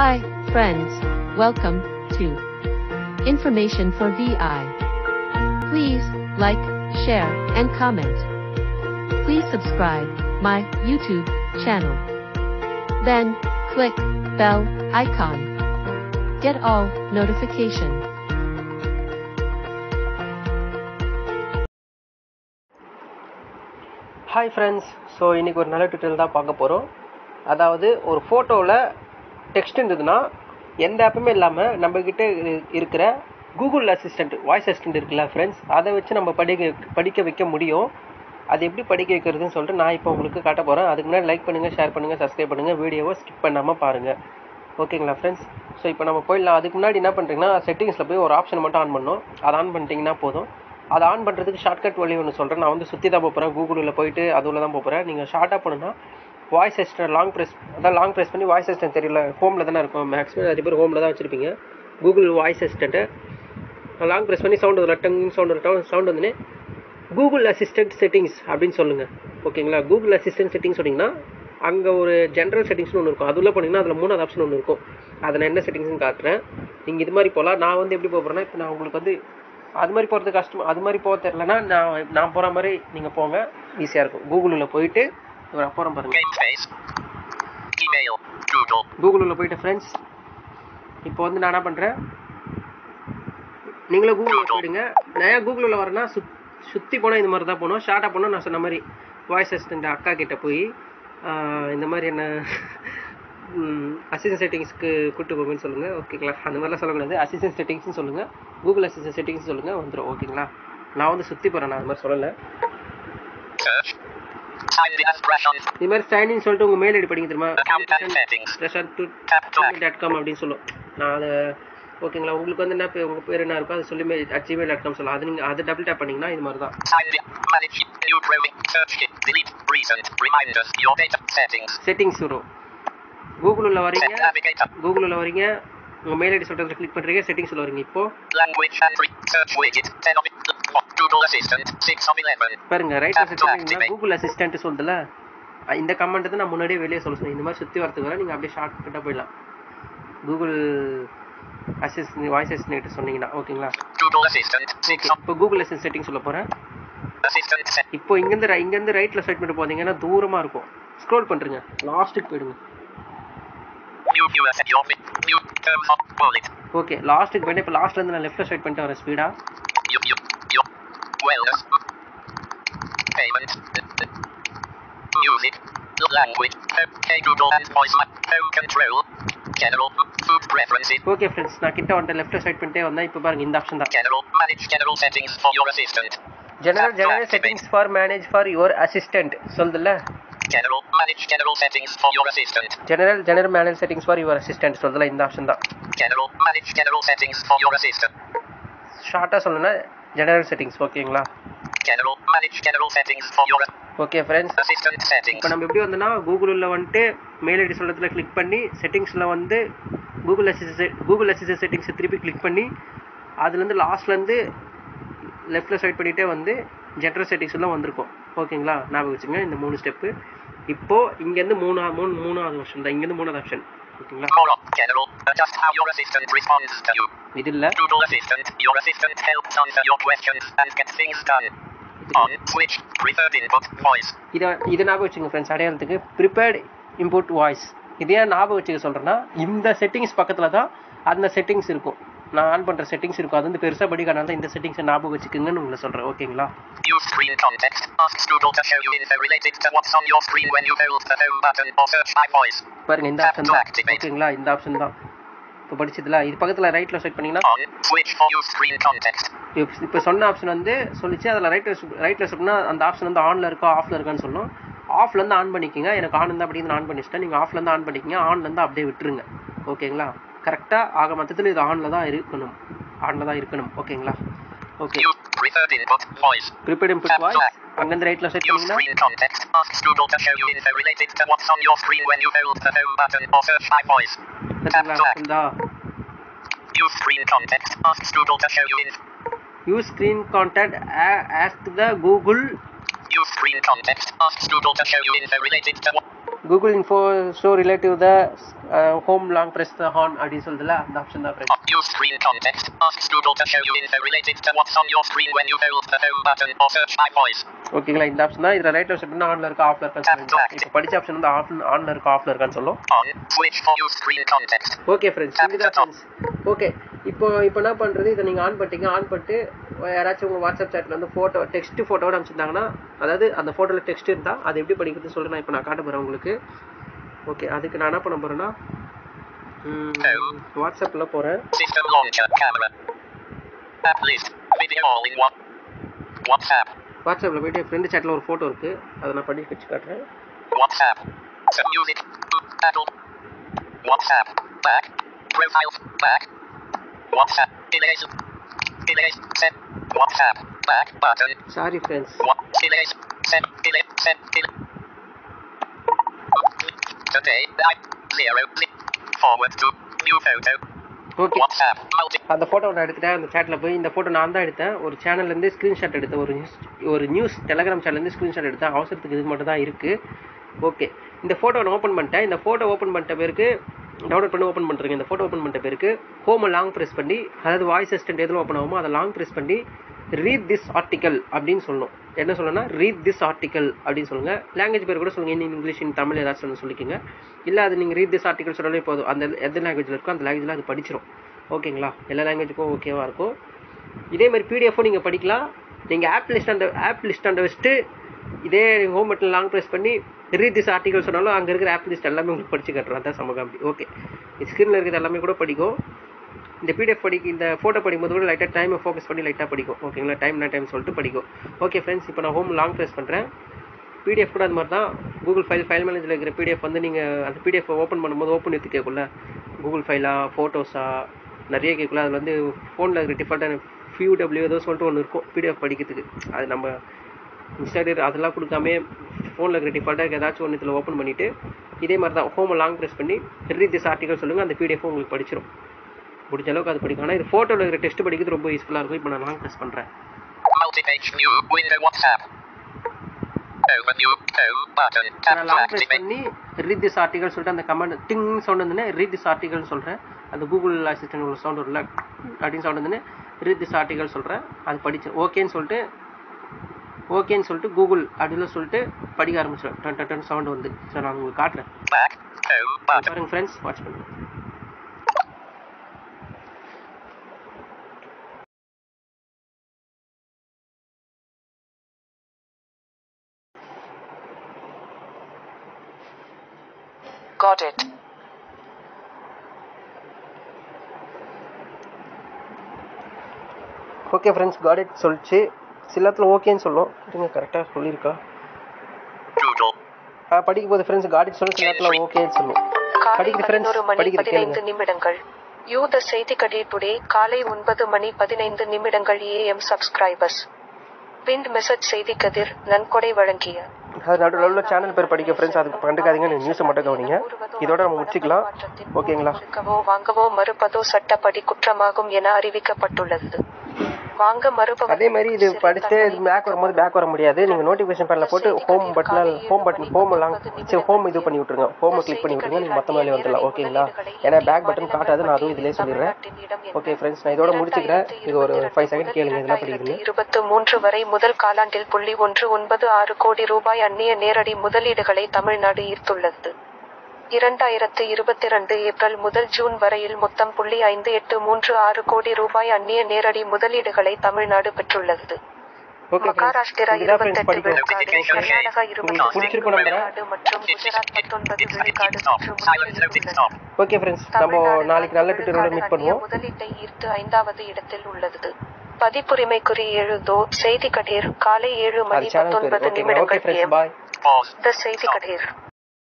Hi, friends. Welcome to Information for VI. Please like, share, and comment. Please subscribe my YouTube channel. Then click bell icon. Get all notification. Hi friends so இன்றைக்கி ஒரு நல்ல tutorial தான் பார்க்க போகிறோம் அதாவது ஒரு ஃபோட்டோவில் text இருந்ததுன்னா எந்த ஆப்புமே இல்லாமல் நம்மக்கிட்ட இரு- இருக்கிற கூகுள் அசிஸ்டண்ட் வாய்ஸ் அசிஸ்டண்ட் இருக்குல்ல ஃப்ரெண்ட்ஸ் அதை வச்சு நம்ம படிக்க படிக்க வைக்க முடியும் அது எப்படி படிக்க வைக்கிறதுன்னு சொல்லிட்டு நான் இப்போ உங்களுக்கு காட்ட போகிறேன் அதுக்கு முன்னாடி லைக் பண்ணுங்கள் ஷேர் பண்ணுங்கள் சப்ஸ்கிரைப் பண்ணுங்கள் வீடியோவை ஸ்கிப் பண்ணாமல் பாருங்கள் ஓகேங்களா ஃப்ரெண்ட்ஸ் ஸோ இப்போ நம்ம போயிடலாம் அதுக்கு முன்னாடி என்ன பண்ணுறீங்கன்னா செட்டிங்ஸில் போய் ஒரு ஆப்ஷன் மட்டும் ஆன் பண்ணணும் அதை ஆன் பண்ணிட்டீங்கன்னா போதும் அதை ஆன் பண்ணுறதுக்கு ஷார்ட்கட் வழி ஒன்று சொல்கிறேன் நான் வந்து சுற்றி தான் போகிறேன் கூகுளில் போயிட்டு அதுல தான் போகிறேன் நீங்கள் ஷார்ட்டாக போகணுன்னா வாய்ஸ் அசிஸ்டன்ட் லாங் ப்ரெஸ் அதான் லாங் ப்ரெஸ் பண்ணி வாய்ஸ் அசிஸ்டன்ட் தெரியல ஹோமில் தானே இருக்கும் மேக்ஸிமம் நிறைய பேர் ஹோமில் தான் வச்சுருப்பீங்க கூகுள் வாய்ஸ் அசிஸ்டண்ட்டை லாங் ப்ரெஸ் பண்ணி சவுண்ட் வரும் டங் சவுண்ட் வரும் சவுண்ட் வந்துனே கூகுள் அசிஸ்டன்ட் செட்டிங்ஸ் அப்படின்னு சொல்லுங்கள் ஓகேங்களா கூகுள் அசிஸ்டன்ட் செட்டிங்ஸ் சொன்னீங்கன்னா அங்கே ஒரு ஜென்ரல் செட்டிங்ஸ்னு ஒன்று இருக்கும் அதுள்ள போனீங்கன்னா அதில் மூணாவது ஆப்ஷன் ஒன்று இருக்கும் அதை நான் என்ன செட்டிங்ஸ்னு காட்டுறேன் நீங்கள் இது மாதிரி போகலாம் நான் வந்து எப்படி போகிறேன்னா இப்போ நான் உங்களுக்கு வந்து அது மாதிரி போகிறது கஷ்டம் அது மாதிரி போக தெரிலனா நான் நான் போகிற மாதிரி நீங்கள் போங்க ஈஸியாக இருக்கும் கூகுளில் போயிட்டு இப்போ நான் போகிறேன் பாருங்கள் Game face. Email. Google. கூகுளில் போயிட்டு ஃப்ரெண்ட்ஸ் இப்போ வந்து நான் என்ன பண்ணுறேன் நீங்களும் கூகுளில் போயிடுங்க நான் ஏன் கூகுளில் வரேன்னா சுத் சுற்றி போனால் இந்த மாதிரி தான் போகணும் ஷார்ட்டாக போனால் நான் சொன்ன மாதிரி வாய்ஸ் அசிஸ்டண்ட் அக்கா கிட்ட போய் ஆஹ், இந்த மாதிரி என்ன அசிஸ்டன்ட் செட்டிங்ஸ்க்கு கூட்டு போங்கன்னு சொல்லுங்கள் ஓகேங்களா அந்த மாதிரிலாம் சொல்லக்கூடாது அசிஸ்டன்ட் செட்டிங்ஸ்னு சொல்லுங்கள் கூகுள் அசிஸ்டன்ட் செட்டிங்ஸ் சொல்லுங்கள் வந்துடும் ஓகேங்களா நான் வந்து சுற்றி போகிறேன் நான் அது மாதிரி சொல்லலை Search. Time the expression. இது மாதிரி சைனின்னு சொல்லிட்டு உங்கள் மெயில் ஐடி படிங்க தெரியுமா Account and settings. பிரசாந்த் டு Tap back. டாட் காம் அப்படின்னு சொல்லும் நான் அதை ஓகேங்களா உங்களுக்கு வந்து என்ன பேர் உங்கள் பேர் என்ன இருக்கோ அதை சொல்லி ஜிமெயில் டாட் காம் சொல்லலாம் அது நீங்கள் அதை டபுள் டேப் பண்ணிங்கன்னா இது மாதிரி தான் Time the manage. New growing. Search hit. Delete. Recent. Reminders. Your data. Settings. Settings வரும் கூகுள் உள்ள Set வரீங்க navigator. கூகுள் உள்ள வரீங்க உங்கள் மெயில் ஐடி சொல்கிறத கிளிக் பண்ணுறீங்க செட்டிங்ஸ் உள்ள வரீங்க இப்போ Language entry. Search widget. 10 of it. Google Assistant. 6 of 11. பாருங்க ரைட் Tap to செட் பண்ணீங்கன்னா activate. கூகுள் அசிஸ்டன்ட் சொல்லுதுல அஹ் இந்த கமெண்ட் தான் நான் முன்னாடியே வெளியே சொல்ல சொன்னேன் இந்த மாதிரி சுற்றி வரதுக்கு வர நீங்கள் அப்படியே ஷார்ட் கட்டாக போயிடலாம் கூகுள் அசிஸ்டன்ட் வாய்ஸ் அசிஸ்டன்ட் சொன்னீங்கன்னா ஓகேங்களா Google Assistant. 6 of இப்போ கூகுள் அசிஸ்டன்ட் செட்டிங் சொல்ல போகிறேன் Assistant. Set. இப்போ இங்கேருந்து ரை- இங்கேருந்து ரைட்டில் சைட் பண்ணிட்டு போனீங்கன்னா தூரமாக இருக்கும் ஸ்க்ரோல் பண்ணுறீங்க லாஸ்ட்டுக்கு போயிடுங்க New viewer. Set your vi- New terms of bullet. Okay லாஸ்ட்டுக்கு போயிட்டு இப்போ லாஸ்ட்லேருந்து நான் லெஃப்ட்டில் சைட் பண்ணிட்டு வரேன் ஸ்பீடாக You, you, you. Wellness. Payment. Music. Language. Hey Google and voice map. Home control. General. Food preferences. Okay friends நான் கிட்ட வந்துட்டு லெஃப்ட்டில் சைட் பண்ணிட்டே வந்தேன் இப்போ பாருங்க இந்த ஆப்ஷன் தான் General. Manage general settings for your assistant. General general settings for manage for your assistant சொல்லுதுல்ல General. Manage general settings for your assistant. General general manage settings for your assistant சொல்லுதுல இந்த option தான் General. Manage general settings for your assistant. ஷார்ட்டாக சொல்லணும்னா general settings ஓகேங்களா General. Manage general settings for your okay friends assistant settings. இப்போ நம்ம எப்படி வந்தோம்னா கூகுளில் வந்துட்டு மெயில் ஐடி சொல்றதுல கிளிக் பண்ணி செட்டிங்ஸில் வந்து கூகுள் அசிஸ்டன்ட் கூகுள் அசிஸ்டன்ட் செட்டிங்ஸை திருப்பி கிளிக் பண்ணி அதுலேருந்து லாஸ்ட்லேருந்து லெஃப்ட்டில் சைட் பண்ணிகிட்டே வந்து ஜென்ரல் செட்டிங்ஸ்லாம் வந்திருக்கும் ஓகேங்களா ஞாபகம் வச்சுங்க இந்த மூணு ஸ்டெப்பு இப்போது இங்கேருந்து மூணு மூணு மூணாவது ஆப்ஷன் தான் இங்கேருந்து மூணாவது ஆப்ஷன் ஓகேங்களா More on. General. Adjust how your assistant responds to you. இது இல்லை Google Assistant. Your assistant helps answer your questions and get things done. On switch. Preferred input. Voice. இதை இதை ஞாபகம் வச்சுங்க ஃப்ரெண்ட்ஸ் அடையாளத்துக்கு ப்ரிப்பேர்ட் இன்புட் வாய்ஸ் இதே ஏன் ஞாபகம் வச்சுக்க சொல்கிறேன்னா இந்த செட்டிங்ஸ் பக்கத்தில் தான் அந்த செட்டிங்ஸ் இருக்கும் நான் ஆன் பண்ணுற செட்டிங்ஸ் இருக்கும் அது வந்து பெருசாக படிக்காதனால தான் இந்த செட்டிங்ஸை ஞாபகம் வச்சுக்குங்கன்னு உங்களை சொல்கிறேன் ஓகேங்களா Use screen context. Asks Google to show you info related to what's on your screen when you hold the home button or search by voice. பாருங்க இந்த Tap ஆப்ஷன் to தான் activate. ஓகேங்களா இந்த ஆப்ஷன் தான் இப்போ படிச்சதுல இது பக்கத்தில் ரைட்டில் செட் பண்ணிங்கன்னா On switch for use screen context. இப்போ இப்போ சொன்ன ஆப்ஷன் வந்து சொல்லிச்சு அதில் ரைட்டில் ரைட்டில் சொன்னா அந்த ஆப்ஷன் வந்து ஆனில் இருக்கா ஆஃபில் இருக்கான்னு சொல்லணும் ஆஃப்லேருந்து ஆன் பண்ணிக்கோங்க எனக்கு ஆன் இருந்தால் அப்படி ஆன் பண்ணி வச்சுட்டேன் நீங்கள் ஆஃப்லேருந்து ஆன் பண்ணிக்கங்க ஆன்லேருந்து அப்படியே விட்டுருங்க ஓகேங்களா கரெக்டாக ஆக மொத்தத்தில் இது ஆனில் தான் இருக்கணும் ஆனில் தான் இருக்கணும் ஓகேங்களா okay Use preferred input. Voice. Preferred input voice அங்கேருந்து ரைட்டில் செட் Use பண்ணிங்கன்னா screen context. Asks Google to show you info related to what's on your screen when you hold the home button or search by voice. Tap சரிங்களா to act. இந்த Use screen context. Asks Google to show you info. Use screen contact ask the Google Use screen context. Asks Google to show you info related to what. Google info show relative the home long press the horn அப்படின்னு சொல்லுதுல அந்த option தான் friends Use screen context. Asks Google to show you info related to what's on your screen when you hold the home button or search by voice. ஓகேங்களா இந்த option தான் இதில் ரைட்டில் set ஆன்ல இருக்கா ஆஃப்ல இருக்கான்னு சொல்லுங்க இப்போ படிச்ச ஆப்ஷன் வந்து ஆஃப் ஆன்ல இருக்கா ஆஃப்ல இருக்கான்னு சொல்லும் On. Switch for use screen context. Okay friends இதுதான் ஃப்ரெண்ட்ஸ் ஓகே இப்போ இப்போ என்ன பண்ணுறது இதை நீங்கள் ஆன் பண்ணிட்டீங்க ஆன் பண்ணிட்டு யாராச்சும் உங்கள் வாட்ஸ்அப் சேட்டில் வந்து ஃபோட்டோ டெக்ஸ்ட் ஃபோட்டோவோட அனுப்பிச்சிருந்தாங்கன்னா அதாவது அந்த ஃபோட்டோவில் டெக்ஸ்ட் இருந்தால் அது எப்படி படிக்கிறது சொல்லிட்டு நான் இப்போ நான் காட்ட போகிறேன் உங்களுக்கு ஓகே அதுக்கு நான் என்ன பண்ண போகிறேன்னா வாட்ஸ்அப்பில் போகிறேன் System launcher. Camera. App list. Video all in one. WhatsApp. வாட்ஸ்அப்பில் போயிட்டு ஃப்ரெண்டு சேட்டில் ஒரு ஃபோட்டோ இருக்குது அதை நான் பண்ணி வச்சு காட்டுறேன் WhatsApp. Some music. Adult. WhatsApp. Back. Profile. Back. WhatsApp. Erase. Erase. Set. WhatsApp. Back button. Sorry friends What? Erase. Set. Erase. Set. Erase. Today. I. Zero. Zip. Forward to. New photo. Okay WhatsApp. Multi. அந்த photo நான் எடுத்துட்டேன் அந்த சேட்டில் போய் இந்த photo நான் தான் எடுத்தேன் ஒரு சேனல்லேருந்து ஸ்க்ரீன்ஷாட் எடுத்தேன் ஒரு நியூஸ் ஒரு நியூஸ் டெலகிராம் சேனல்லேருந்து ஸ்க்ரீன்ஷாட் எடுத்தேன் அவசரத்துக்கு இது மட்டும் தான் இருக்குது ஓகே இந்த ஃபோட்டோ நான் ஓப்பன் பண்ணிட்டேன் இந்த ஃபோட்டோ ஓப்பன் பண்ணிட்ட பேருக்கு டவுன்லோட் பண்ணி ஓப்பன் பண்ணுறேங்க இந்த ஃபோட்டோ ஓப்பன் பண்ணிட்ட பேருக்கு ஹோமை லாங் ப்ரெஸ் பண்ணி அதாவது வாய்ஸ் அசிஸ்டன்ட் எதில் ஓப்பன் ஆகுமோ அதை லாங் ப்ரெஸ் பண்ணி ரீட் திஸ் ஆர்டிக்கல் அப்படின்னு சொல்லணும் என்ன சொல்லணும்னா ரீட் திஸ் ஆர்டிக்கல் அப்படின்னு சொல்லுங்கள் லாங்குவேஜ் பேர் கூட சொல்லுங்கள் இன் இங்கிலீஷ் இன் தமிழ் ஏதாச்சும் ஒன்று சொல்லிக்கோங்க இல்லை அது நீங்கள் ரீட் திஸ் ஆர்டிக்கல் சொன்னாலே போதும் அந்த எந்த லாங்குவேஜில் இருக்கோ அந்த லாங்குவேஜில் அது படிச்சிடும் ஓகேங்களா எல்லா லாங்குவேஜுக்கும் ஓகேவாக இருக்கும் இதே மாதிரி பிடிஎஃப்பும் நீங்கள் படிக்கலாம் நீங்கள் ஆப் லிஸ்ட் அந்த ஆப் லிஸ்ட் அந்த வச்சுட்டு இதே ஹோம் பட்டன் லாங் ப்ரெஸ் பண்ணி ரீட் திஸ் ஆர்டிகல் சொன்னாலும் அங்கே இருக்கிற ஆப் லிஸ்ட் எல்லாமே உங்களுக்கு படிச்சு காட்டுறோம் அதான் சமகாம்பி ஓகே ஸ்க்ரீனில் இருக்கிறது எல்லாமே கூட படிக்கும் இந்த பிடிஎஃப் படிக்க இந்த ஃபோட்டோ படிக்கும்போது கூட லைட்டாக டைமை ஃபோக்கஸ் பண்ணி லைட்டாக படிக்கும் ஓகேங்களா டைம் நான் டைம் சொல்லிட்டு படிக்கும் ஓகே ஃப்ரெண்ட்ஸ் இப்போ நான் ஹோம் லாங் ப்ரெஸ் பண்ணுறேன் பிடிஎஃப் கூட அது மாதிரி தான் கூகுள் ஃபைல் ஃபைல் மேனேஜரில் இருக்கிற பிடிஎஃப் வந்து நீங்கள் அந்த பிடிஎஃப் ஓப்பன் பண்ணும்போது ஓப்பன் எடுத்து கேட்கும்ல கூகுள் ஃபைலா ஃபோட்டோஸா நிறைய கேட்கல அதில் வந்து ஃபோனில் இருக்கிற டிஃபால்ட்டான ஃபியூ டபிள்யூ ஏதோ சொல்லிட்டு ஒன்று இருக்கும் பிடிஎஃப் படிக்கிறதுக்கு அது நம்ம இன்ஸ்டாகிராம் அதெல்லாம் கொடுக்காம ஃபோனில் இருக்கிற டிஃபால்ட்டாக ஏதாச்சும் ஒன்று இதில் ஓப்பன் பண்ணிவிட்டு இதே மாதிரி தான் ஹோமை லாங் ப்ரெஸ் பண்ணி ரீட் திஸ் ஆர்டிகல் சொல்லுங்கள் அந்த பிடிஎஃப் உங்களுக்கு படிச்சிடும் முடிஞ்ச அளவுக்கு அது படிக்கும் ஆனால் இது ஃபோட்டோவில் இருக்கிற டெஸ்ட் படிக்கிறது ரொம்ப யூஸ்ஃபுல்லாக இருக்கும் இப்போ நான் லாங் ப்ரெஸ் பண்ணுறேன் Multi-page new window WhatsApp. Open new home button. Tap நான் to லாங் ப்ரெஸ் activate. பண்ணி ரீட் திஸ் ஆர்டிகல் சொல்லிட்டு அந்த கமெண்ட் டிங் சவுண்ட் வந்துன்னு ரீட் திஸ் ஆர்டிகல் சொல்கிறேன் அந்த கூகுள் அசிஸ்டன்ட் உள்ள சவுண்ட் வரல அப்படின்னு சவுண்ட் வந்துன்னு ரீட் திஸ் ஆர்டிகல் சொல்கிறேன் அது படிச்சு ஓகேன்னு சொல்லிட்டு ஓகேன்னு சொல்லிட்டு கூகுள் அப்படின்னு சொல்லிட்டு படிக்க ஆரம்பிச்சிடும் டன் டன் டன் சவுண்ட் வந்து சரி நான் உங்களுக்கு காட்டுறேன் Back. Home button. பாருங்க ஃப்ரெண்ட்ஸ் வாட்ச் பண்ணுங்க Got it. Okay friends got it சொல்லிச்சு சிலத்தில் ஓகேன்னு சொல்லும் இருங்க கரெக்டாக சொல்லியிருக்கா Google. ஆ படிக்கும் போது ஃப்ரெண்ட்ஸ் காட் இட் சொல்லும் சிலத்தில் ஓகேன்னு சொல்லும் காலை படிக்குது ஃப்ரெண்ட்ஸ் பதினோரு மணி படிக்குது பதினைந்து கேளுங்க நிமிடங்கள் யூத செய்திக்கடி டுடே காலை ஒன்பது மணி பதினைந்து நிமிடங்கள் ஏஎம் சப்ஸ்கிரைபர்ஸ் பிண்ட் மெசேஜ் செய்தி கதிர் நன்கொடை வழங்கிய அது நடுவில் நடுவில் சேனல் பேர் படிக்க ஃப்ரெண்ட்ஸ் அதுக்கு கண்டுக்காதீங்க நீங்கள் நியூஸை மட்டும் கவனிங்க இதோட நம்ம முடிச்சுக்கலாம் ஓகேங்களா விற்கவோ வாங்கவோ மறுப்பதோ சட்டப்படி குற்றமாகும் என அறிவிக்கப்பட்டுள்ளது வாங்க மறுப்பவர் அதே மாதிரி இது படிச்சுட்டு பேக் வரும்போது பேக் வர முடியாது நீங்கள் நோட்டிஃபிகேஷன் பேரில் போட்டு ஹோம் பட்டனில் ஹோம் பட்டன் ஹோம் எல்லாம் சரி ஹோம் இது பண்ணி விட்ருங்க ஹோமை கிளிக் பண்ணி விட்ருங்க நீங்கள் மற்ற மேலே வந்துடலாம் ஓகேங்களா ஏன்னா பேக் பட்டன் காட்டாது நான் அதுவும் இதிலே சொல்லிடுறேன் ஓகே ஃப்ரெண்ட்ஸ் நான் இதோட முடிச்சுக்கிறேன் இது ஒரு ஃபைவ் செகண்ட் கேளுங்க இதெல்லாம் படிக்கிறீங்க இருபத்து மூன்று வரை முதல் காலாண்டில் புள்ளி ஒன்று ஒன்பது ஆறு கோடி ரூபாய் அந்நிய நேரடி முதலீடுகளை தமிழ்நாடு ஈர்த்துள்ளது இரண்டாயிரத்து இருபத்தி இரண்டு ஏப்ரல் முதல் ஜூன் வரையில் மொத்தம் புள்ளி ஐந்து எட்டு மூன்று ஆறு கோடி ரூபாய் அந்நிய நேரடி முதலீடுகளை தமிழ்நாடு பெற்றுள்ளது ஓகே மகாராஷ்டிரா இதுதான் ஃப்ரெண்ட்ஸ் இருபத்தெட்டு படிக்கும் விழுக்காடு கர்நாடகா இருபத்தி பிடிச்சிருக்கும் நம்புறேன். விழுக்காடு மற்றும் குஜராத் பத்தொன்பது விழுக்காடு Stop. மற்றும் Silence noting stop. Okay friends நம்ம நாளைக்கு நல்ல ட்விட்டரோட மீட் பண்ணுவோம் முதலீட்டை ஈர்த்து ஐந்தாவது இடத்தில் உள்ளது பதிப்புரிமைக்குறி எழுதோ செய்தி கடீர் காலை ஏழு மணி அது சேனல் பேர் பத்தொன்பது ஓகேங்களா ஓகே நிமிடங்கள் ஃப்ரெண்ட்ஸ் PM. Bye Pause. த செய்தி கடீர்